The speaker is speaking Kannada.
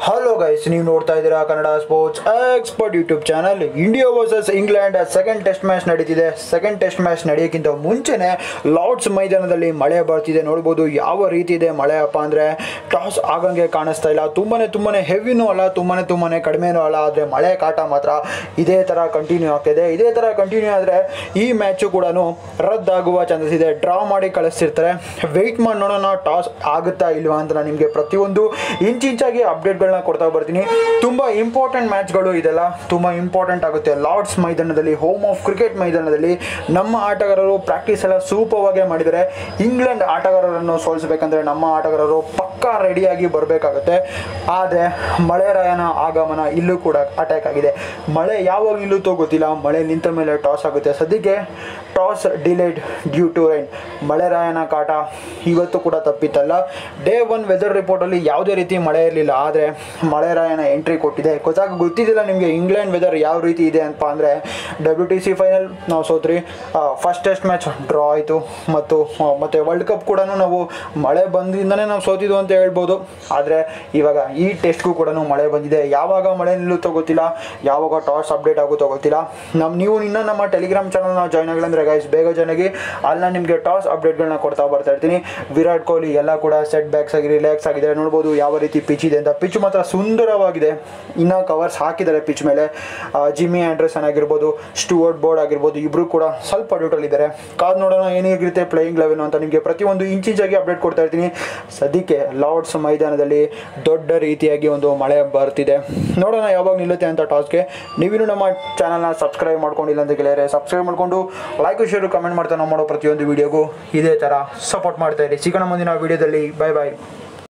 ಹಲೋ ಗೈಸ್ ನೀವು ನೋಡ್ತಾ ಇದ್ದೀರಾ Kannada sports expert YouTube channel India versus England second test match ನಡೀತಿದೆ ಸೆಕೆಂಡ್ ಟೆಸ್ಟ್ ಮ್ಯಾಚ್ ನಡೆಯೋಕ್ಕಿಂತ ಮುಂಚೆನೆ ಲಾರ್ಡ್ಸ್ ಮೈದಾನದಲ್ಲಿ ಮಳೆ ಬರ್ತಿದೆ ನೋಡ್ಬೋದು ಯಾವ ರೀತಿ ಇದೆ ಮಳೆ ಅಪ್ಪ ಅಂದರೆ ಟಾಸ್ ಆಗಂಗೆ ಕಾಣಿಸ್ತಾ ಇಲ್ಲ ತುಂಬಾನೇ ತುಂಬಾನೇ ಹೆವಿನೂ ಅಲ್ಲ ತುಂಬಾನೇ ತುಂಬಾನೇ ಕಡಿಮೆನೂ ಅಲ್ಲ ಆದರೆ ಮಳೆ ಕಾಟ ಮಾತ್ರ ಇದೇ ಥರ ಕಂಟಿನ್ಯೂ ಆಗ್ತಿದೆ ಇದೇ ಥರ ಕಂಟಿನ್ಯೂ ಆದರೆ ಈ ಮ್ಯಾಚು ಕೂಡ ರದ್ದಾಗುವ ಚಾನ್ಸಸ್ ಇದೆ ಡ್ರಾ ಮಾಡಿ ಕಳಿಸ್ತಿರ್ತಾರೆ ವೆಯ್ಟ್ ಮಾಡಿ ನೋಡೋಣ ಟಾಸ್ ಆಗುತ್ತಾ ಇಲ್ವಾ ಅಂತ ನಾನು ನಿಮಗೆ ಪ್ರತಿಯೊಂದು ಇಂಚಿಂಚಾಗಿ ಅಪ್ಡೇಟ್ಗಳನ್ನ ಕೊಡ್ತಾ ಬರ್ತೀನಿ ತುಂಬ ಇಂಪಾರ್ಟೆಂಟ್ ಮ್ಯಾಚ್ಗಳು ಇದೆಲ್ಲ ತುಂಬ ಇಂಪಾರ್ಟೆಂಟ್ ಆಗುತ್ತೆ ಲಾರ್ಡ್ಸ್ ಮೈದಾನದಲ್ಲಿ ಹೋಮ್ ಆಫ್ ಕ್ರಿಕೆಟ್ ಮೈದಾನದಲ್ಲಿ ನಮ್ಮ ಆಟಗಾರರು ಪ್ರಾಕ್ಟೀಸ್ ಎಲ್ಲ ಸೂಪರ್ವಾಗೇ ಮಾಡಿದ್ದಾರೆ ಇಂಗ್ಲೆಂಡ್ ಆಟಗಾರರನ್ನು ಸೋಲಿಸಬೇಕಂದ್ರೆ ನಮ್ಮ ಆಟಗಾರರು ಪಕ್ಕಾ ರೆಡಿಯಾಗಿ ಬರಬೇಕಾಗುತ್ತೆ ಆದರೆ ಮಳೆ ರಾಯನ ಆಗಮನ ಇಲ್ಲೂ ಕೂಡ ಅಟ್ಯಾಕ್ ಆಗಿದೆ ಮಳೆ ಯಾವಾಗ ನಿಲ್ಲುತ್ತೋ ಗೊತ್ತಿಲ್ಲ ಮಳೆ ನಿಂತ ಮೇಲೆ ಟಾಸ್ ಆಗುತ್ತೆ ಸದ್ಯಕ್ಕೆ toss delayed due to rain ಮಳೆ ರಾಯನ ಕಾಟ ಇವತ್ತು ಕೂಡ ತಪ್ಪಿತ್ತಲ್ಲ ಡೇ ಒನ್ ವೆದರ್ ರಿಪೋರ್ಟಲ್ಲಿ ಯಾವುದೇ ರೀತಿ ಮಳೆ ಇರಲಿಲ್ಲ ಆದರೆ ಮಳೆ ರಾಯನ ಎಂಟ್ರಿ ಕೊಟ್ಟಿದೆ ಗೊತ್ತಾಗ ಗೊತ್ತಿದ್ದಿಲ್ಲ ನಿಮಗೆ ಇಂಗ್ಲೆಂಡ್ ವೆದರ್ ಯಾವ ರೀತಿ ಇದೆ ಅಂತ ಅಂದರೆ ಡಬ್ಲ್ಯೂ ಟಿ ಸಿ ಫೈನಲ್ ನಾವು ಸೋತ್ರಿ ಫಸ್ಟ್ ಟೆಸ್ಟ್ ಮ್ಯಾಚ್ ಡ್ರಾ ಆಯಿತು ಮತ್ತು ಆ, ಮತ್ತೆ ವರ್ಲ್ಡ್ ಕಪ್ ಕೂಡ ನಾವು ಮಳೆ ಬಂದಿಂದನೇ ನಾವು ಸೋತಿದ್ದು ಅಂತ ಹೇಳ್ಬೋದು ಆದರೆ ಇವಾಗ ಈ ಟೆಸ್ಟ್ಗೂ ಕೂಡ ಮಳೆ ಬಂದಿದೆ ಯಾವಾಗ ಮಳೆ ನಿಲ್ಲುತ್ತೋ ಗೊತ್ತಿಲ್ಲ ಯಾವಾಗ ಟಾಸ್ ಅಪ್ಡೇಟ್ ಆಗುತ್ತೋ ಗೊತ್ತಿಲ್ಲ ನಮ್ಮ ನೀವು ಇನ್ನೂ ನಮ್ಮ ಟೆಲಿಗ್ರಾಮ್ ಚಾನಲ್ನ ಜಾಯ್ನ್ ಆಗಿಲ್ಲ ಅಂದರೆ ಗೈಸ್ ಬೇಗ ಜನಗಿ ಅಲ್ಲಿ ನಾನು ನಿಮಗೆ ಟಾಸ್ ಅಪ್ಡೇಟ್ಗಳನ್ನ ಕೊಡ್ತಾ ಬರ್ತಾ ಇರ್ತೀನಿ ವಿರಾಟ್ ಕೊಹ್ಲಿ ಎಲ್ಲ ಕೂಡ ಸೆಟ್ ಬ್ಯಾಕ್ಸ್ ಆಗಿ ರಿಲ್ಯಾಕ್ಸ್ ಆಗಿದ್ದಾರೆ ನೋಡ್ಬೋದು ಯಾವ ರೀತಿ ಪಿಚ್ ಇದೆ ಅಂತ ಪಿಚ್ ಮಾತ್ರ ಸುಂದರವಾಗಿದೆ ಇನ್ನೂ ಕವರ್ಸ್ ಹಾಕಿದ್ದಾರೆ ಪಿಚ್ ಮೇಲೆ ಆ, ಜಿಮ್ಮಿ ಆಂಡ್ರಸನ್ ಆಗಿರ್ಬೋದು ಸ್ಟುವರ್ಟ್ ಬೋರ್ಡ್ ಆಗಿರ್ಬೋದು ಇಬ್ಬರು ಕೂಡ ಸ್ವಲ್ಪ ಡ್ಯೂಟಲ್ಲಿದ್ದಾರೆ ಕಾದ್ ನೋಡೋಣ ಏನಿರುತ್ತೆ ಪ್ಲೇಯಿಂಗ್ ಲೆವೆನ್ ಅಂತ ನಿಮಗೆ ಪ್ರತಿಯೊಂದು ಇಂಚಿಂಚಾಗಿ ಅಪ್ಡೇಟ್ ಕೊಡ್ತಾ ಇರ್ತೀನಿ ಸದ್ಯಕ್ಕೆ ಲಾರ್ಡ್ಸ್ ಮೈದಾನದಲ್ಲಿ ದೊಡ್ಡ ರೀತಿಯಾಗಿ ಒಂದು ಮಳೆ ಬರ್ತಿದೆ ನೋಡೋಣ ಯಾವಾಗ ನಿಲ್ಲುತ್ತೆ ಅಂತ ಟಾಸ್ಗೆ ನೀವಿನ್ನೂ ನಮ್ಮ ಚಾನಲ್ನ ಸಬ್ಸ್ಕ್ರೈಬ್ ಮಾಡ್ಕೊಂಡಿಲ್ಲ ಅಂತ ಗೆಳೆಯರೆ ಸಬ್ಸ್ಕ್ರೈಬ್ ಮಾಡ್ಕೊಂಡು ಲೈಕ್ ಶೇರು ಕಮೆಂಟ್ ಮಾಡ್ತಾ ನಾವು ಮಾಡೋ ಪ್ರತಿಯೊಂದು ವೀಡಿಯೋಗೂ ಇದೇ ಥರ ಸಪೋರ್ಟ್ ಮಾಡ್ತಾ ಇರಿ ಸಿಗೋಣ ಮುಂದಿನ ವೀಡಿಯೋದಲ್ಲಿ ಬೈ ಬಾಯ್